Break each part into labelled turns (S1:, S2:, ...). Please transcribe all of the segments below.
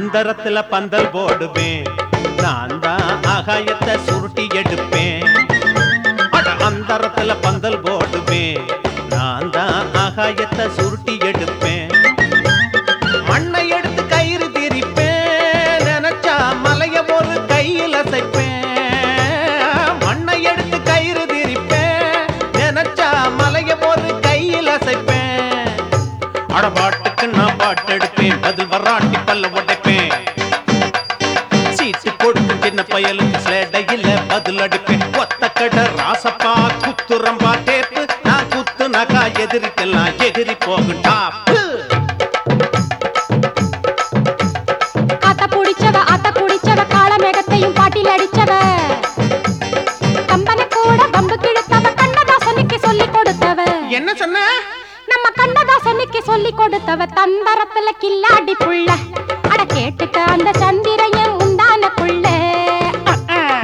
S1: அந்தரத்துல பந்தல் போடுவேன் நான் தான் ஆகாயத்தை சுருட்டி எடுப்பேன் அட அந்தரத்துல பந்தல் போடுவேன் நான் தான் ஆகாயத்தை சுருட்டி எடுப்பேன் மண்ணை எடுத்து கயிறு திரிப்பேன் நினைச்சா மலைய ஒரு கையில் அசைப்பேன் மண்ணை எடுத்து கயிறு திரிப்பேன் நினைச்சா மலைய ஒரு கையில் அசைப்பேன் அட பாட்டுக்கு நான் பாட்டு எடுப்பேன் பதில் வராட்டி பல்ல உடைப்பேன் சீட்டு கொடுத்து சின்ன பயலுக்கு சேடையில பதில் அடிப்பேன் ஒத்த கடை ராசப்பா குத்துரம்பா டேப்பு நான் குத்துனாக்கா எதிரிக்கெல்லாம் எகிரி போகும் டாப்பு
S2: ஆத்த புடிச்சவ ஆத்த புடிச்சவ காள மேகத்தையும் பாட்டில் அடிச்சவ கம்பனை கூட பம்பு கிழத்தவ கண்ணதாசனுக்கு சொல்லி கொடுத்தவ
S1: என்ன சொன்ன
S2: நம்ம கண்ணதாசனுக்கு சொல்லி கொடுத்தவ தந்தரத்துல கில்லாடி புள்ள அட கேட்டுக்க அந்த சந்திரையன் உண்டான புள்ள அஹ், அஹ்.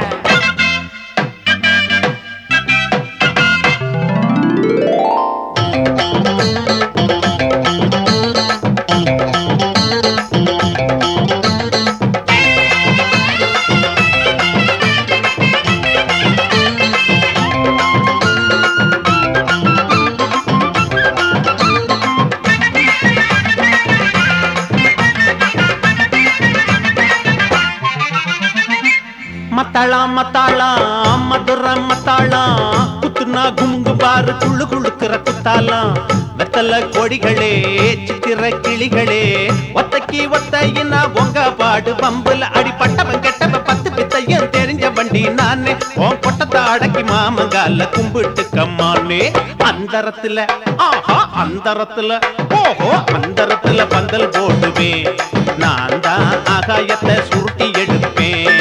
S1: மத்தாளா மத்தாளா மதுர மத்தாளா குத்துனா குமுங்கு பாரு குள்ளு குளுக்குற குத்தாலாம் வெத்தல கொடிகளே சித்திர கிளிகளே ஒத்தைக்கு ஒத்தையினா உங்க பாடு பம்புல அடிப்பட்டவன் கெட்டவன் பத்து பித்தையும் தெரிஞ்ச வண்டி நானே உன் கொட்டத்தை அடக்கி மாமங்கால கும்பிட்டு கம்மானே அந்தரத்துல ஆஹா அந்தரத்துல ஓஹோ அந்தரத்துல பந்தல் போடுவேன் நான் தான் ஆகாயத்தை சுருட்டி எடுப்பேன்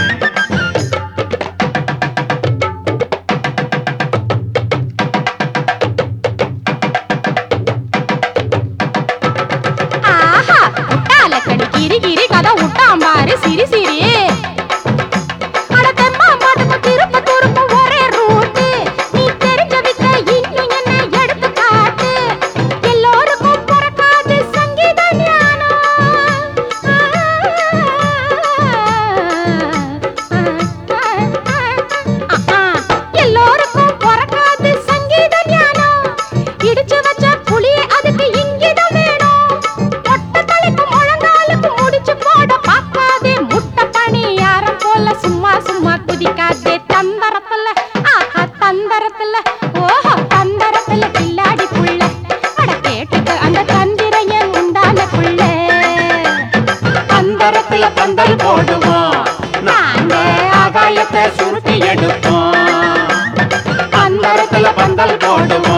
S2: ஆஹா உட்டால கடி கிரி கிரி கதை உட்டாம் பாரு சிரி சிரி அட தெம்மா மாட்டுக்கு திருப்ப துருப்பு ஒரே ரூட்டு நீ தெரிஞ்ச வித்த இன்னும் என்ன எடுத்து காட்டு எல்லோருக்கும் பிறக்காது சங்கீத ஞானம் எல்லோருக்கும் பிறக்காது சங்கீத ஞானம் இடிச்சு வச்ச புளிய அதுக்கு இங்கிதம் வேணும் மொட்டை தலைக்கு முழங்காலுக்கு முடிச்சு போட பார்க்காதே முட்டை பணி யாரம் போல சும்மா சும்மா குதிக்காதே தந்தரத்துல ஆஹா தந்தரத்துல ஓஹோ தந்தரத்துல கில்லாடி புள்ள அட கேட்டுக்க அந்த தந்திரையன் உண்டான புள்ள
S1: அந்தரத்துல பந்தல் போடுவோம் நாங்க ஆகாயத்தை சுருட்டி எடுப்போம் அந்தரத்துல பந்தல் போடுவோம்